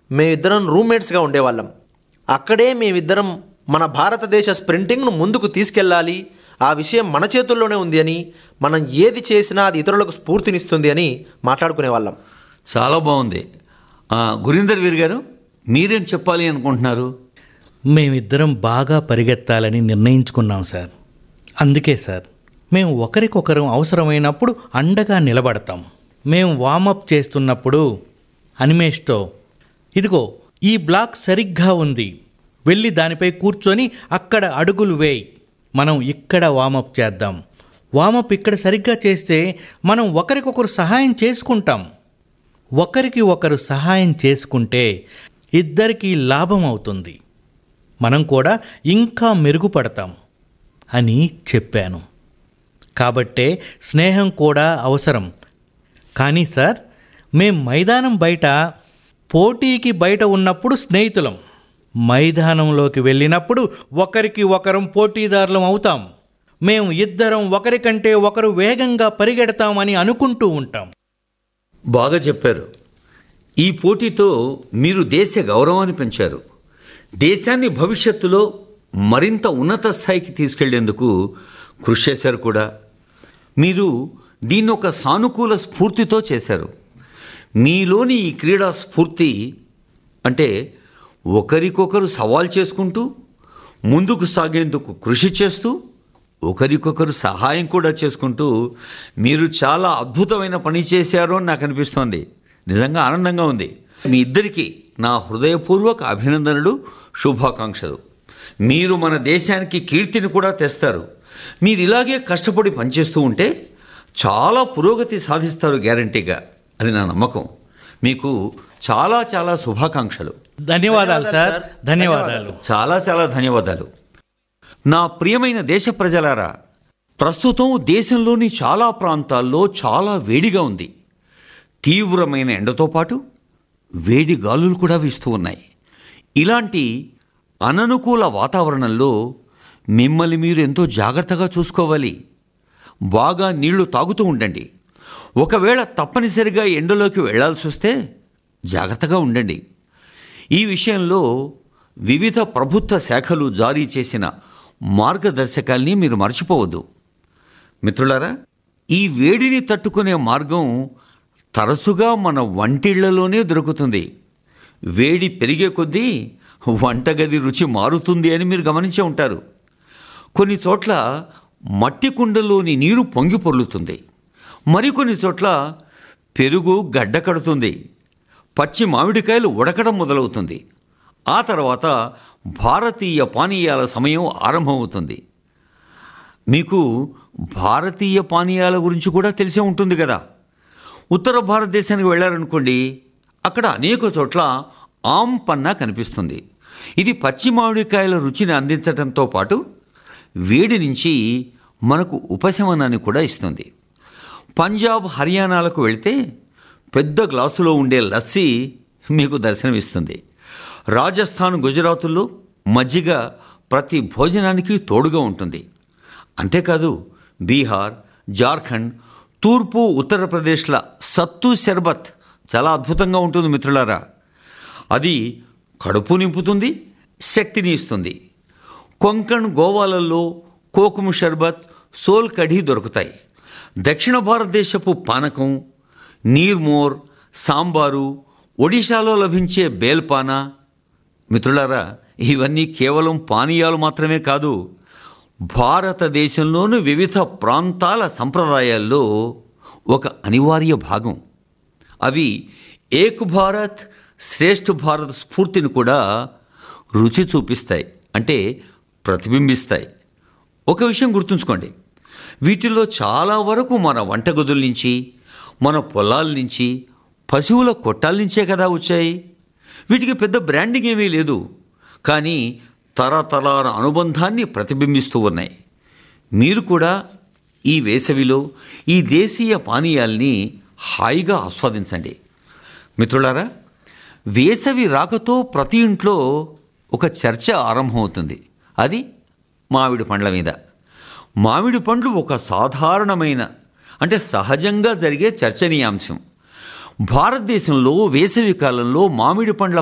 మేమిద్దరం రూమ్మేట్స్గా ఉండేవాళ్ళం అక్కడే మేమిద్దరం మన భారతదేశ స్ప్రింటింగ్ను ముందుకు తీసుకెళ్ళాలి ఆ విషయం మన చేతుల్లోనే ఉంది అని మనం ఏది చేసినా అది ఇతరులకు స్ఫూర్తినిస్తుంది అని మాట్లాడుకునేవాళ్ళం చాలా బాగుంది ఆ, గురీందర్ వీర్ గారు మీరేం చెప్పాలి అనుకుంటున్నారు మేమిద్దరం బాగా పరిగెత్తాలని నిర్ణయించుకున్నాం సార్ అందుకే సార్ మేము ఒకరికొకరం అవసరమైనప్పుడు అండగా నిలబడతాం మేము వామప్ చేస్తున్నప్పుడు అనిమేష్తో ఇదిగో ఈ బ్లాక్ సరిగ్గా ఉంది వెళ్ళి దానిపై కూర్చొని అక్కడ అడుగులు వేయి మనం ఇక్కడ వామప్ చేద్దాం వామప్ ఇక్కడ సరిగ్గా చేస్తే మనం ఒకరికొకరు సహాయం చేసుకుంటాం ఒకరికి ఒకరు సహాయం చేసుకుంటే ఇద్దరికీ లాభం అవుతుంది మనం కూడా ఇంకా మెరుగుపడతాం అని చెప్పాను కాబట్టే స్నేహం కూడా అవసరం కానీ సార్ మేం మైదానం బయట పోటీకి బయట ఉన్నప్పుడు స్నేహితులం మైదానంలోకి వెళ్ళినప్పుడు ఒకరికి ఒకరం పోటీదారులం అవుతాం మేము ఇద్దరం ఒకరికంటే ఒకరు వేగంగా పరిగెడతామని అనుకుంటూ ఉంటాం బాగా చెప్పారు ఈ పోటీతో మీరు దేశ గౌరవాన్ని పెంచారు దేశాన్ని భవిష్యత్తులో మరింత ఉన్నత స్థాయికి తీసుకెళ్లేందుకు కృషి చేశారు కూడా మీరు దీన్ని ఒక సానుకూల స్ఫూర్తితో చేశారు మీలోని ఈ క్రీడా స్ఫూర్తి అంటే ఒకరికొకరు సవాల్ చేసుకుంటూ ముందుకు సాగేందుకు కృషి చేస్తూ ఒకరికొకరు సహాయం కూడా చేసుకుంటూ మీరు చాలా అద్భుతమైన పని చేశారు అని నాకు అనిపిస్తోంది నిజంగా ఆనందంగా ఉంది మీ ఇద్దరికీ నా హృదయపూర్వక అభినందనలు శుభాకాంక్షలు మీరు మన దేశానికి కీర్తిని కూడా తెస్తారు మీరు ఇలాగే కష్టపడి పనిచేస్తూ ఉంటే చాలా పురోగతి సాధిస్తారు గ్యారంటీగా అది నా నమ్మకం మీకు చాలా చాలా శుభాకాంక్షలు ధన్యవాదాలు సార్ ధన్యవాదాలు చాలా చాలా ధన్యవాదాలు నా ప్రియమైన దేశ ప్రజలారా ప్రస్తుతం దేశంలోని చాలా ప్రాంతాల్లో చాలా వేడిగా ఉంది తీవ్రమైన ఎండతో పాటు వేడి గాలులు కూడా వీస్తూ ఉన్నాయి ఇలాంటి అననుకూల వాతావరణంలో మిమ్మల్ని మీరు ఎంతో జాగ్రత్తగా చూసుకోవాలి బాగా నీళ్లు తాగుతూ ఉండండి ఒకవేళ తప్పనిసరిగా ఎండలోకి వెళ్ళాల్సి వస్తే జాగ్రత్తగా ఉండండి ఈ విషయంలో వివిధ ప్రభుత్వ శాఖలు జారీ చేసిన మార్గదర్శకాల్ని మీరు మర్చిపోవద్దు మిత్రులారా ఈ వేడిని తట్టుకునే మార్గం తరచుగా మన వంటిళ్లలోనే దొరుకుతుంది వేడి పెరిగే కొద్దీ వంటగది రుచి మారుతుంది అని మీరు గమనించే ఉంటారు కొన్ని చోట్ల మట్టి కుండలోని నీరు పొంగి పొర్లుతుంది మరికొన్ని చోట్ల పెరుగు గడ్డ కడుతుంది పచ్చి మామిడికాయలు ఉడకడం మొదలవుతుంది ఆ తర్వాత భారతీయ పానీయాల సమయం ఆరంభమవుతుంది మీకు భారతీయ పానీయాల గురించి కూడా తెలిసే ఉంటుంది కదా ఉత్తర భారతదేశానికి వెళ్ళారనుకోండి అక్కడ అనేక చోట్ల ఆమ్ పన్నా కనిపిస్తుంది ఇది పచ్చి మామిడికాయల రుచిని అందించడంతో పాటు వేడి నుంచి మనకు ఉపశమనాన్ని కూడా ఇస్తుంది పంజాబ్ హర్యానాలకు వెళితే పెద్ద గ్లాసులో ఉండే లస్సీ మీకు దర్శనమిస్తుంది రాజస్థాన్ గుజరాతుల్లో మజ్జిగ ప్రతి భోజనానికి తోడుగా ఉంటుంది అంతేకాదు బీహార్ జార్ఖండ్ తూర్పు ఉత్తరప్రదేశ్ల సత్తు శర్బత్ చాలా అద్భుతంగా ఉంటుంది మిత్రులారా అది కడుపు నింపుతుంది శక్తిని ఇస్తుంది కొంకణ్ గోవాలలో కోకుము షర్బత్ సోల్ కఢీ దొరుకుతాయి దక్షిణ భారతదేశపు పానకం నీర్మోర్ సాంబారు ఒడిశాలో లభించే బేల్పానా మిత్రులారా ఇవన్నీ కేవలం పానీయాలు మాత్రమే కాదు భారతదేశంలోని వివిధ ప్రాంతాల సంప్రదాయాల్లో ఒక అనివార్య భాగం అవి ఏక్ భారత్ శ్రేష్ఠ భారత్ స్ఫూర్తిని కూడా రుచి చూపిస్తాయి అంటే ప్రతిబింబిస్తాయి ఒక విషయం గుర్తుంచుకోండి వీటిల్లో చాలా వరకు మన వంటగదుల నుంచి మన పొలాల నుంచి పశువుల కొట్టాల నుంచే కదా వచ్చాయి వీటికి పెద్ద బ్రాండింగ్ ఏమీ లేదు కానీ తరతరాల అనుబంధాన్ని ప్రతిబింబిస్తూ ఉన్నాయి మీరు కూడా ఈ వేసవిలో ఈ దేశీయ పానీయాల్ని హాయిగా ఆస్వాదించండి మిత్రులారా వేసవి రాకతో ప్రతి ఇంట్లో ఒక చర్చ ఆరంభమవుతుంది అది మామిడి పండ్ల మీద మామిడి పండ్లు ఒక సాధారణమైన అంటే సహజంగా జరిగే చర్చనీయాంశం భారతదేశంలో వేసవి కాలంలో మామిడి పండ్ల